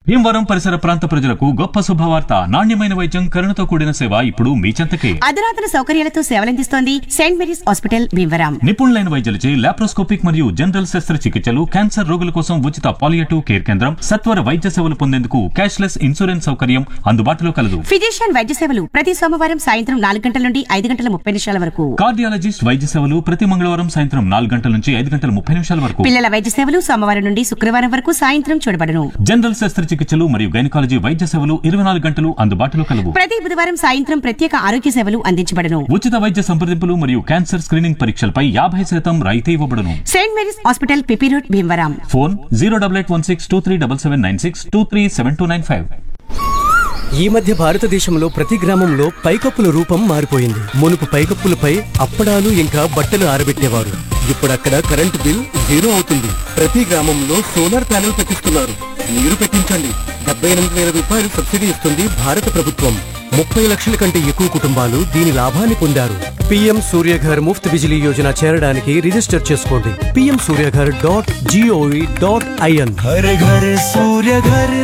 భీమవరం పరిసర ప్రాంత ప్రజలకు గొప్ప శుభవార్త నాణ్యమైన వైద్యం కరుణతో కూడిన సేవ ఇప్పుడు మీ చెంతకే అధునాతన సౌకర్యాలతో సేవలందిస్తోంది సెయింట్ మేరీస్ హాస్పిటల్ భీమవరం నిపుణులైన వైద్యులచే లాప్రోస్కోపిక్ మరియు జనరల్ శస్త్రచికిత్సలు క్యాన్సర్ రోగుల కోసం ఉచిత పాలియేటివ్ కేర్ కేంద్రం సత్వర వైద్య సేవలు పొందేందుకు క్యాష్లెస్ ఇన్సూరెన్స్ సౌకర్యం అందుబాటులో కలదు ఫిజిషియన్ వైద్య సేవలు ప్రతి సోమవారం సాయంత్రం నాలుగు గంటల నుండి ఐదు గంటల ముప్పై నిమిషాల వరకు కార్డియాలజిస్ట్ వైద్య సేవలు ప్రతి మంగళవారం సాయంత్రం నాలుగు గంటల నుంచి ఐదు గంటల ముప్పై నిమిషాల వరకు పిల్లల వైద్య సేవలు సోమవారం నుండి శుక్రవారం వరకు సాయంత్రం చూడబడను జనరల్ శస్త్రచికిత్సలు మరియు గైనకాలజీ వైద్య సేవలు ఇరవై నాలుగు గంటలు అందుబాటులో కలవు ప్రతి బుధవారం సాయంత్రం ప్రత్యేక ఆరోగ్య సేవలు అందించబడను ఉచిత వైద్య సంప్రదింపులు మరియు క్యాన్సర్ స్క్రీనింగ్ పరీక్షలపై యాభై శాతం రాయితీ ఇవ్వబడును Saint Mary's hospital PP road Bhimavaram phone zero double eight one six two three double seven nine six two three seven two nine five ఈ మధ్య భారతదేశంలో ప్రతి గ్రామంలో పైకప్పుల రూపం మారిపోయింది మునుపు పైకప్పులపై అప్పడాలు ఇంకా బట్టలు ఆరబెట్టేవారు ఇప్పుడు అక్కడ కరెంటు బిల్ జీరో అవుతుంది ప్రతి గ్రామంలో సోలార్ ప్యానెల్ పెట్టిస్తున్నారు మీరు పెట్టించండి డెబ్బై ఎనిమిది వేల రూపాయలు సబ్సిడీ ఇస్తుంది భారత ప్రభుత్వం ముప్పై లక్షల కంటే ఎక్కువ కుటుంబాలు దీని లాభాన్ని పొందారు పీఎం సూర్యఘర్ ముఫ్త్ బిజిలీ యోజన చేరడానికి రిజిస్టర్ చేసుకోండి PM Surya Ghar dot gov dot in घर घर सूर्य घर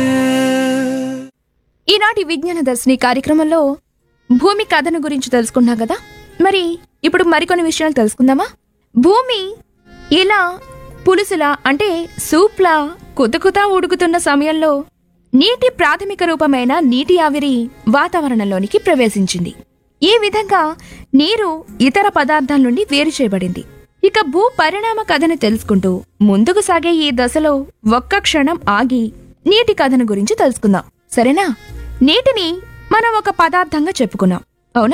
ఈనాటి విజ్ఞాన దర్శిని కార్యక్రమంలో భూమి కథను గురించి తెలుసుకున్నాం కదా మరి ఇప్పుడు మరికొన్ని విషయాలు తెలుసుకుందామా భూమి ఇలా పులుసులా అంటే సూప్లా కుతకుతా ఉడుకుతున్న సమయంలో నీటి ప్రాథమిక రూపమైన నీటి ఆవిరి వాతావరణంలోనికి ప్రవేశించింది ఈ విధంగా నీరు ఇతర పదార్థాల నుండి వేరు చేయబడింది ఇక భూ పరిణామ కథను తెలుసుకుంటూ ముందుకు సాగే ఈ దశలో ఒక్క క్షణం ఆగి నీటి కథను గురించి తెలుసుకుందాం సరేనా నీటిని మనం ఒక పదార్థంగా చెప్పుకున్నాం అవునా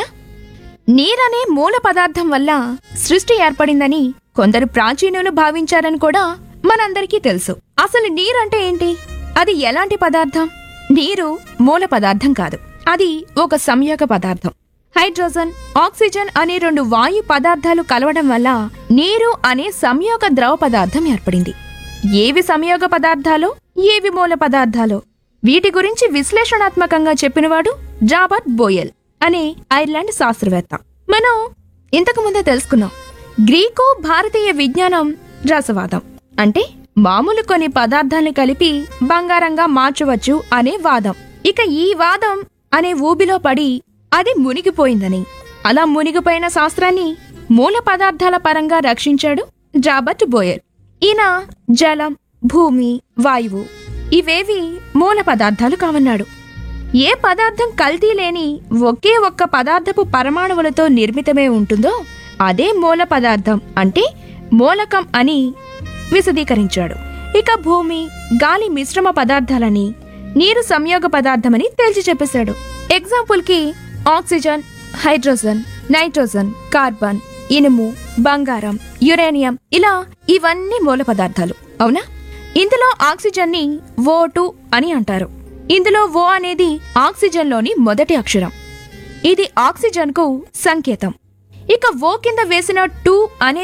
నీరనే మూల పదార్థం వల్ల సృష్టి ఏర్పడిందని కొందరు ప్రాచీనులు భావించారని కూడా మనందరికీ తెలుసు అసలు నీరంటే ఏంటి అది ఎలాంటి పదార్థం నీరు మూల పదార్థం కాదు అది ఒక సంయోగ పదార్థం హైడ్రోజన్ ఆక్సిజన్ అనే రెండు వాయు పదార్థాలు కలవడం వల్ల నీరు అనే సంయోగ ద్రవ పదార్థం ఏర్పడింది ఏవి సంయోగ పదార్థాలో ఏవి మూల పదార్థాలో వీటి గురించి విశ్లేషణాత్మకంగా చెప్పినవాడు జాబర్ట్ బోయెల్ అనే ఐర్లాండ్ శాస్త్రవేత్త మనం ఇంతకు ముందే తెలుసుకున్నాం గ్రీకు భారతీయ విజ్ఞానం రసవాదం అంటే మామూలు కొన్ని పదార్థాలను కలిపి బంగారంగా మార్చవచ్చు అనే వాదం ఇక ఈ వాదం అనే ఊబిలో పడి అది మునిగిపోయిందని అలా మునిగిపోయిన శాస్త్రాన్ని మూల పదార్థాల పరంగా రక్షించాడు జాబర్ట్ బోయెల్ ఈయన జలం భూమి వాయువు ఇవేవి మూల పదార్థాలు కావన్నాడు ఏ పదార్థం కల్తీ లేని ఒకే ఒక్క పదార్థపు పరమాణువులతో నిర్మితమే ఉంటుందో అదే మూల పదార్థం అంటే మూలకం అని విశదీకరించాడు ఇక భూమి గాలి మిశ్రమ పదార్థాలని నీరు సంయోగ పదార్థమని తేల్చి చెప్పేశాడు ఎగ్జాంపుల్ కి ఆక్సిజన్ హైడ్రోజన్ నైట్రోజన్ కార్బన్ ఇనుము బంగారం యురేనియం ఇలా ఇవన్నీ మూల పదార్థాలు అవునా ఇందులో ఆక్సిజన్ ని ఓ అని అంటారు ఇందులో ఓ అనేది ఆక్సిజన్ లోని మొదటి అక్షరం ఇది ఆక్సిజన్ కు సంకేతం ఇక ఓ కింద వేసిన టూ అనే